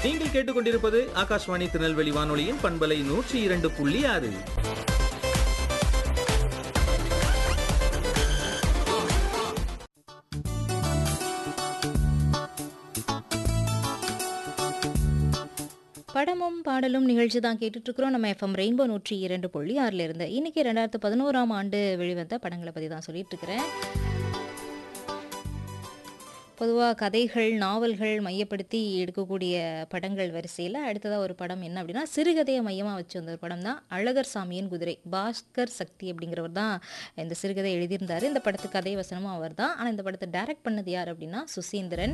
நீங்கள் கேட்டுக்கொண்டிருப்பது ஆகாஷ்வாணி திருநெல்வேலி வானொலியின் பண்பலை நூற்றி இரண்டு புள்ளி ஆறு படமும் பாடலும் நிகழ்ச்சி தான் கேட்டுட்டு இருக்கிறோம் நம்ம எஃப்எம் ரெயின்போ நூற்றி இரண்டு புள்ளி ஆறுல இருந்து இன்னைக்கு ரெண்டாயிரத்து பதினோராம் ஆண்டு வெளிவந்த படங்களை பற்றி தான் சொல்லிட்டு இருக்கிறேன் பொதுவாக கதைகள் நாவல்கள் மையப்படுத்தி எடுக்கக்கூடிய படங்கள் வரிசையில் அடுத்ததாக ஒரு படம் என்ன அப்படின்னா சிறுகதையை மையமாக வச்சு வந்த ஒரு படம் தான் அழகர் சாமியின் குதிரை பாஸ்கர் சக்தி அப்படிங்கிறவர் தான் இந்த சிறுகதை எழுதியிருந்தார் இந்த படத்துக்கு கதை வசனமும் அவர் தான் ஆனால் இந்த படத்தை டைரக்ட் பண்ணது யார் அப்படின்னா சுசீந்திரன்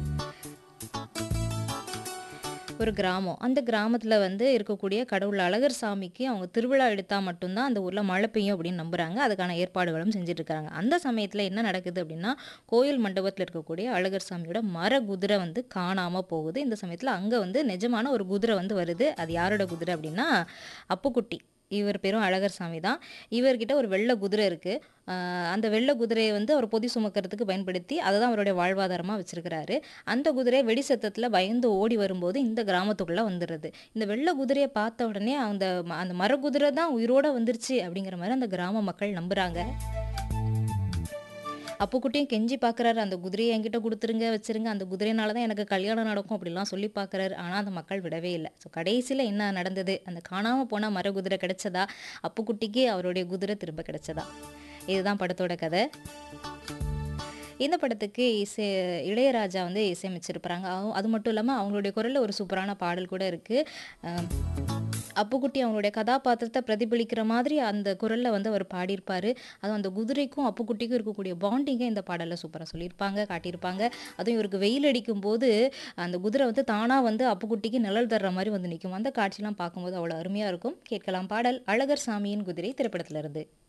ஒரு கிராமம் அந்த கிராமத்தில் வந்து இருக்கக்கூடிய கடவுள் அழகர் சாமிக்கு அவங்க திருவிழா எடுத்தால் மட்டும்தான் அந்த ஊரில் மழை பெய்யும் அப்படின்னு நம்புகிறாங்க அதுக்கான ஏற்பாடுகளும் செஞ்சுட்டு இருக்காங்க அந்த சமயத்தில் என்ன நடக்குது அப்படின்னா கோயில் மண்டபத்தில் இருக்கக்கூடிய அழகர் சாமியோட மர குதிரை வந்து காணாமல் போகுது இந்த சமயத்தில் அங்கே வந்து நிஜமான ஒரு குதிரை வந்து வருது அது யாரோட குதிரை அப்படின்னா அப்புக்குட்டி இவர் பேரும் அழகர் சாமி தான் இவர்கிட்ட ஒரு வெள்ளை குதிரை இருக்குது அந்த வெள்ளை குதிரையை வந்து அவர் பொதி சுமக்கிறதுக்கு பயன்படுத்தி அதை தான் அவருடைய வாழ்வாதாரமாக வச்சிருக்கிறாரு அந்த குதிரை வெடி சத்தத்தில் பயந்து ஓடி வரும்போது இந்த கிராமத்துக்குள்ளே வந்துடுது இந்த வெள்ளை குதிரையை பார்த்த உடனே அந்த ம- அந்த மர குதிரை தான் உயிரோட வந்துருச்சு அப்படிங்கிற மாதிரி அந்த கிராம மக்கள் நம்புகிறாங்க அப்புக்குட்டியும் கெஞ்சி பார்க்குறாரு அந்த குதிரையை என்கிட்ட கொடுத்துருங்க வச்சிருங்க அந்த குதிரையினால தான் எனக்கு கல்யாணம் நடக்கும் அப்படிலாம் சொல்லி பார்க்குறாரு ஆனால் அந்த மக்கள் விடவே இல்லை ஸோ கடைசியில் என்ன நடந்தது அந்த காணாமல் போன மர குதிரை கிடைச்சதா அப்புக்குட்டிக்கு அவருடைய குதிரை திரும்ப கிடைச்சதா இதுதான் படத்தோட கதை இந்த படத்துக்கு இசை இளையராஜா வந்து இசையமைச்சிருப்பாங்க அவ- அது மட்டும் இல்லாமல் அவங்களுடைய குரலில் ஒரு சூப்பரான பாடல் கூட இருக்குது அப்புக்குட்டி அவங்களுடைய கதாபாத்திரத்தை பிரதிபலிக்கிற மாதிரி அந்த குரலில் வந்து அவர் பாடியிருப்பார் அதுவும் அந்த குதிரைக்கும் அப்புக்குட்டிக்கும் இருக்கக்கூடிய பாண்டிங்கை இந்த பாடலில் சூப்பராக சொல்லியிருப்பாங்க காட்டியிருப்பாங்க அதுவும் இவருக்கு வெயில் அடிக்கும் போது அந்த குதிரை வந்து தானாக வந்து அப்புக்குட்டிக்கு நிழல் தர்ற மாதிரி வந்து நிற்கும் அந்த காட்சிலாம் பார்க்கும்போது அவ்வளோ அருமையாக இருக்கும் கேட்கலாம் பாடல் அழகர் சாமியின் குதிரை திரைப்படத்துல இருந்து